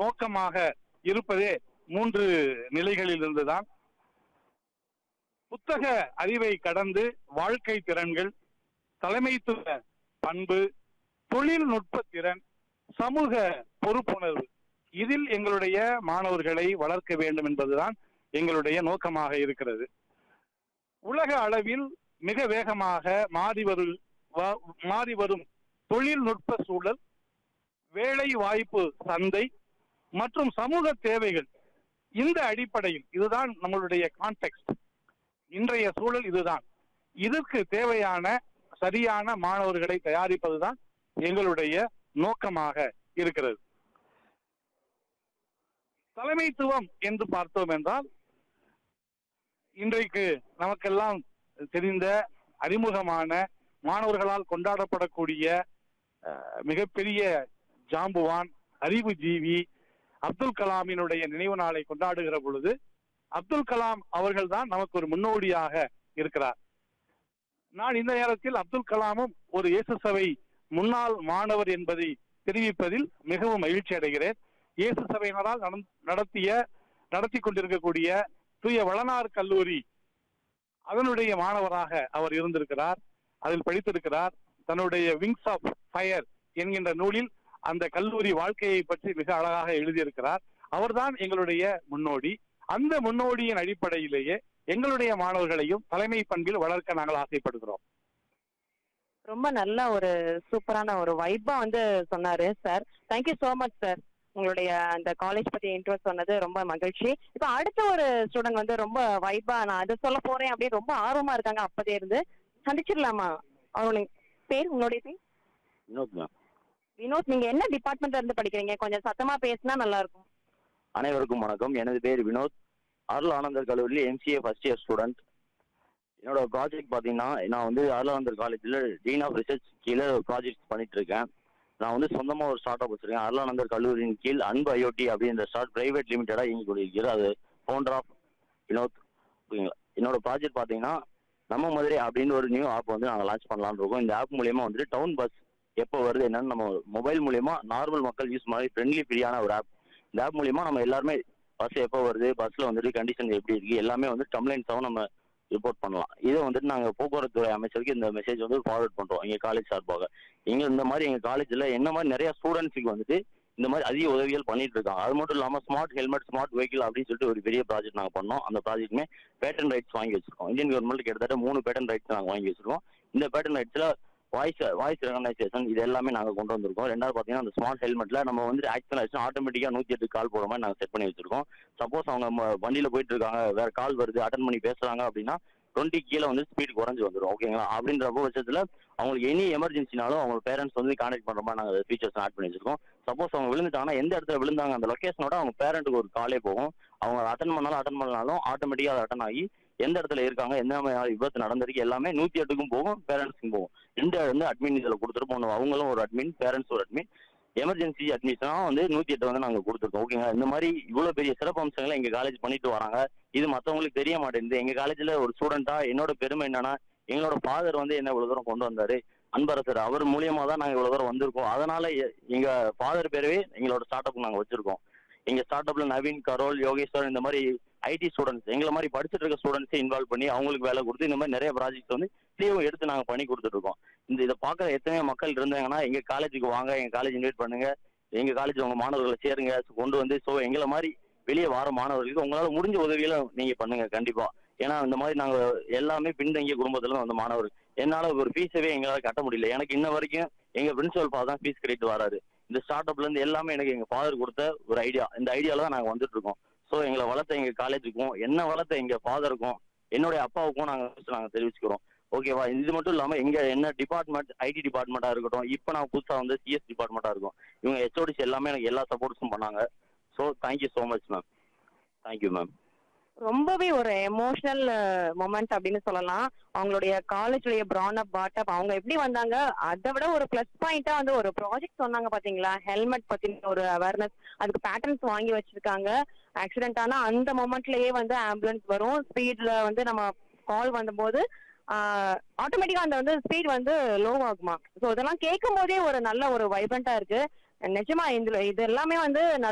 நோக்கமாக இருப்பதே மூன்று நிலைகளில் இருந்துதான் புத்தக அறிவை கடந்து வாழ்க்கை திறன்கள் தலைமைத்துவ பண்பு தொழில்நுட்ப திறன் சமூக பொறுப்புணர்வு இதில் எங்களுடைய மாணவர்களை வளர்க்க வேண்டும் என்பதுதான் எங்களுடைய நோக்கமாக இருக்கிறது உலக அளவில் மிக வேகமாக மாறி வரும் வ- மாறி வரும் தொழில்நுட்ப சூழல் வேலை வாய்ப்பு சந்தை மற்றும் சமூக தேவைகள் இந்த அடிப்படையில் இதுதான் நம்மளுடைய கான்டெக்ட் இன்றைய சூழல் இதுதான் இதற்கு தேவையான சரியான மாணவர்களை தயாரிப்பதுதான் எங்களுடைய நோக்கமாக இருக்கிறது தலைமைத்துவம் என்று பார்த்தோம் என்றால் இன்றைக்கு நமக்கெல்லாம் தெரிந்த அறிமுகமான மாணவர்களால் கொண்டாடப்படக்கூடிய அஹ், மிகப்பெரிய ஜாம்புவான் அறிவு ஜீவி அப்துல் கலாமினுடைய நினைவு நாளை கொண்டாடுகிற பொழுது அப்துல் கலாம் அவர்கள்தான் நமக்கு ஒரு முன்னோடியாக இருக்கிறார் நான் இந்த நேரத்தில் அப்துல் கலாமும் ஒரு இயேசு சபை முன்னாள் மாணவர் என்பதை தெரிவிப்பதில் மிகவும் மகிழ்ச்சி அடைகிறேன் இயேசு சபையினரால் நடந்- நடத்திய நடத்தி கொண்டிருக்கக்கூடிய தூய வளனார் கல்லூரி அதனுடைய மாணவராக அவர் இருந்திருக்கிறார் அதில் படித்திருக்கிறார் தன்னுடைய விங்ஸ் ஆஃப் ஃபயர் என்கின்ற நூலில் அந்த கல்லூரி வாழ்க்கையை பற்றி மிக அழகாக எழுதியிருக்கிறார் அவர்தான் எங்களுடைய முன்னோடி அந்த முன்னோடியின் அடிப்படையிலேயே எங்களுடைய மாணவர்களையும் தலைமை பண்பில் வளர்க்க நாங்கள் ஆசைப்படுகிறோம் ரொம்ப நல்ல ஒரு சூப்பரான ஒரு வைப்பா வந்து சொன்னாரு sir thank you so much sir உங்களுடைய அந்த காலேஜ் பத்தி இன்ட்ரோ சொன்னது ரொம்ப மகிழ்ச்சி இப்போ அடுத்த ஒரு ஸ்டூடெண்ட் வந்து ரொம்ப வைப்பா நான் அதை சொல்ல போறேன் அப்படின்னு ரொம்ப ஆர்வமா இருக்காங்க அப்பதே இருந்து சந்திச்சிடலாமா அவங்களுடைய பேர் உங்களுடைய பேர் வினோத் மேம் வினோத் நீங்க என்ன டிபார்ட்மெண்ட்ல இருந்து படிக்கிறீங்க கொஞ்சம் சத்தமா பேசினா நல்லா இருக்கும் அனைவருக்கும் வணக்கம் எனது பேர் வினோத் அருள் ஆனந்தர் கல்லூரியில் எம்சிஏ ஃபர்ஸ்ட் இயர் ஸ்டூடெண்ட் என்னோட ப்ராஜெக்ட் பார்த்தீங்கன்னா நான் வந்து அருள் ஆனந்தர் காலேஜில் டீன் ஆஃப் ரிசர்ச் கீழே ப்ராஜெக்ட் பண்ணிட்டு இருக்கேன் நான் வந்து சொந்தமாக ஒரு ஸ்டார்ட் அப் வச்சிருக்கேன் அருள் ஆனந்தர் கல்லூரியின் கீழ் அன்பு ஐஓடி அப்படின்ற ஸ்டார்ட் பிரைவேட் லிமிட்டடாக இயங்கி கொண்டிருக்கிறது அது ஃபவுண்டர் ஆஃப் வினோத் ஓகேங்களா என்னோட ப்ராஜெக்ட் பார்த்தீங்கன்னா நம்ம மதுரை அப்படின்னு ஒரு நியூ ஆப் வந்து நாங்கள் லான்ச் பண்ணலாம்னு இருக்கோம் இந்த ஆப் மூலியமா வந்துட்டு டவுன் பஸ் எப்போ வருது என்னன்னு நம்ம மொபைல் மூலியமா நார்மல் மக்கள் யூஸ் மாதிரி ஃப்ரெண்ட்லி ஃப்ரீயான ஒரு ஆப் இந்த ஆப் மூலியமா நம்ம எல்லாருமே பஸ் எப்போ வருது பஸ்ல வந்துட்டு கண்டிஷன் எப்படி இருக்கு எல்லாமே வந்து கம்ப்ளைண்ட்ஸாகவும் நம்ம ரிப்போர்ட் பண்ணலாம் இதை வந்துட்டு நாங்கள் போக்குவரத்து துறை அமைச்சருக்கு இந்த மெசேஜ் வந்து ஃபார்வர்ட் பண்றோம் எங்க காலேஜ் சார்பாக எங்க இந்த மாதிரி எங்க காலேஜ்ல என்ன மாதிரி நிறைய ஸ்டூடெண்ட்ஸுக்கு வந்துட்டு இந்த மாதிரி அதிக உதவிகள் பண்ணிட்டு இருக்காங்க அது மட்டும் இல்லாம ஸ்மார்ட் ஹெல்மெட் ஸ்மார்ட் வெஹிக்கிள் அப்படின்னு சொல்லிட்டு ஒரு பெரிய ப்ராஜெக்ட் நாங்க பண்ணோம் அந்த ப்ராஜெக்ட்மே பேட்டன் ரைட்ஸ் வாங்கி வச்சிருக்கோம் இந்தியன் கவர்மெண்ட் கிட்டத்தட்ட மூணு பேட்டன் ரைட்ஸ் நாங்க வாங்கி வச்சிருக்கோம் இந்த பேட்டன் ரைட்ஸ்ல வாய்ஸ் வாய்ஸ் ரெகனைசேஷன் இது எல்லாமே நாங்க கொண்டு வந்திருக்கோம் ரெண்டாவது பாத்தீங்கன்னா அந்த ஸ்மார்ட் ஹெல்மெட்ல நம்ம வந்து ஆக்ஷன் ஆச்சு ஆட்டோமேட்டிக்கா நூத்தி எட்டு கால் போற மாதிரி நாங்க செட் பண்ணி வச்சிருக்கோம் சப்போஸ் அவங்க ம- வண்டியில போயிட்டு இருக்காங்க வேற கால் வருது அட்டன் பண்ணி பேசுறாங்க அப்படின்னா டுவெண்ட்டி கீழே வந்து ஸ்பீட் குறைஞ்சு வந்துடும் ஓகேங்களா அப்படின்றப்போ பட்சத்துல அவங்களுக்கு எனி எமர்ஜென்சினாலும் அவங்க பேரண்ட்ஸ் வந்து கான்டாக்ட் பண்ற மாதிரி நாங்கள் ஃபீச்சர்ஸ் ஆட் பண்ணி வச்சிருக்கோம் சப்போஸ் அவங்க விழுந்துட்டாங்கன்னா எந்த இடத்துல விழுந்தாங்க அந்த லொகேஷனோட அவங்க பேரண்ட்டுக்கு ஒரு காலே போகும் அவங்க அட்டன் பண்ணாலும் அட்டன் பண்ணாலும் ஆட்டோமேட்டிக்காக அது அட்டன் ஆகி எந்த இடத்துல இருக்காங்க எந்த மாதிரி விபத்து நடந்திருக்கு எல்லாமே நூத்தி எட்டுக்கும் போகும் பேரண்ட்ஸ்க்கும் போகும் ரெண்டு வந்து அட்மின் இதில் கொடுத்துட்டு போகணும் அவங்களும் ஒரு அட்மின் பேரண்ட்ஸ் ஒரு அட்மின் எமர்ஜென்சி அட்மிஷனா வந்து நூத்தி எட்டு வந்து நாங்க கொடுத்துருக்கோம் ஓகேங்களா இந்த மாதிரி இவ்வளவு பெரிய சிறப்பு அம்சங்களை எங்க காலேஜ் பண்ணிட்டு வராங்க இது மத்தவங்களுக்கு தெரிய மாட்டேங்குது எங்க காலேஜ்ல ஒரு ஸ்டூடெண்டா என்னோட பெருமை என்னன்னா எங்களோட ஃபாதர் வந்து என்ன இவ்வளவு தூரம் கொண்டு வந்தாரு அன்பரசர் அவர் மூலியமா தான் நாங்க இவ்வளவு தூரம் வந்திருக்கோம் அதனால எ- எங்க ஃபாதர் பேரவே எங்களோட ஸ்டார்ட் அப் நாங்க வச்சிருக்கோம் எங்க ஸ்டார்ட் அப்ல நவீன் கரோல் யோகேஸ்வர் இந்த மாதிரி ஐடி ஸ்டூடெண்ட்ஸ் எங்களை மாதிரி படிச்சுட்டு இருக்க ஸ்டூடெண்ட்ஸை இன்வால்வ் பண்ணி அவங்களுக்கு வேலை கொடுத்து இந்த மாதிரி நிறைய ப்ராஜெக்ட் வந்து ஃப்ரீயும் எடுத்து நாங்க பண்ணி கொடுத்துட்டு இருக்கோம் இந்த இதை பார்க்குற எத்தனை மக்கள் இருந்தாங்கன்னா எங்க காலேஜுக்கு வாங்க எங்க காலேஜ் இன்வைட் பண்ணுங்க எங்க காலேஜ் உங்க மாணவர்களை சேருங்க கொண்டு வந்து ஸோ எங்களை மாதிரி வெளியே வர மாணவர்களுக்கு உங்களால முடிஞ்ச உதவிகளை நீங்க பண்ணுங்க கண்டிப்பா ஏன்னா இந்த மாதிரி நாங்க எல்லாமே பின்தங்கிய குடும்பத்துல இருந்து வந்த மாணவர்கள் என்னால ஒரு ஃபீஸவே எங்களால கட்ட முடியல எனக்கு இன்ன வரைக்கும் எங்க பிரின்சிபல் ஃபாதர் தான் ஃபீஸ் கட்டிட்டு வராரு இந்த ஸ்டார்ட் அப்ல இருந்து எல்லாமே எனக்கு எங்க ஃபாதர் கொடுத்த ஒரு ஐடியா இந்த ஐடியால தான் நாங்க வந்துட்டு இருக்கோம் ஸோ எங்களை வளர்த்த எங்க காலேஜுக்கும் என்ன வளர்த்த எங்க ஃபாதருக்கும் என்னுடைய அப்பாவுக்கும் நாங்க நாங்க தெரிவிச்சுக்கிறோம் ஓகேவா இது மட்டும் இல்லாம எங்க என்ன டிபார்ட்மெண்ட் ஐடி டிபார்ட்மெண்ட்டா இருக்கட்டும் இப்போ நான் புதுசா வந்து சிஎஸ் டிபார்ட்மெண்ட்டா இருக்கும் இவங்க ஹெச்ஓடிஸ் எல்லாமே எனக்கு எல்லா சப்போர்ட்ஸும் பண்ணாங்க so thank you so much ma'am thank you ma'am ரொம்பவே ஒரு எமோஷனல் மொமெண்ட் அப்படின்னு சொல்லலாம் அவங்களுடைய காலேஜ்லயே பிரான் அப் பாட் அப் அவங்க எப்படி வந்தாங்க அதை விட ஒரு ப்ளஸ் பாயிண்டா வந்து ஒரு ப்ராஜெக்ட் சொன்னாங்க பாத்தீங்களா ஹெல்மெட் பத்தின ஒரு அவேர்னஸ் அதுக்கு பேட்டர்ன்ஸ் வாங்கி வச்சிருக்காங்க ஆக்சிடென்ட் ஆனா அந்த மொமெண்ட்லயே வந்து ஆம்புலன்ஸ் வரும் ஸ்பீட்ல வந்து நம்ம கால் வந்தபோது ஆட்டோமேட்டிக்கா அந்த வந்து ஸ்பீட் வந்து லோ ஆகுமா ஸோ இதெல்லாம் கேட்கும் போதே ஒரு நல்ல ஒரு வைப்ரண்டா இருக்கு நிஜமா இதுல இது எல்லாமே வந்து